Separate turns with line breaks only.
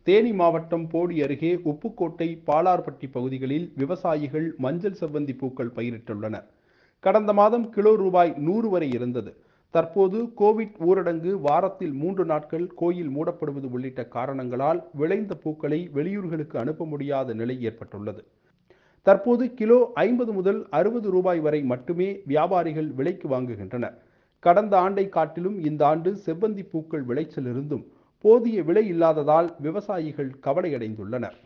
தேனி மாவட்டம் போடி அருகே உப்புக்கோட்டை பாலார்பட்டி பகுதிகளில் விவசாயிகள் மஞ்சள் செவ்வந்தி பூக்கள் பயிரிட்டுள்ளனர் கடந்த மாதம் கிலோ ரூபாய் நூறு வரை இருந்தது தற்போது கோவிட் ஊரடங்கு வாரத்தில் மூன்று நாட்கள் கோயில் மூடப்படுவது உள்ளிட்ட காரணங்களால் விளைந்த பூக்களை வெளியூர்களுக்கு அனுப்ப முடியாத நிலை ஏற்பட்டுள்ளது தற்போது கிலோ ஐம்பது முதல் அறுபது ரூபாய் வரை மட்டுமே வியாபாரிகள் விலைக்கு வாங்குகின்றனர் கடந்த ஆண்டை காட்டிலும் இந்த ஆண்டு செவ்வந்தி பூக்கள் விளைச்சல் இருந்தும் போதிய விலை இல்லாததால் விவசாயிகள் கவலையடைந்துள்ளனர்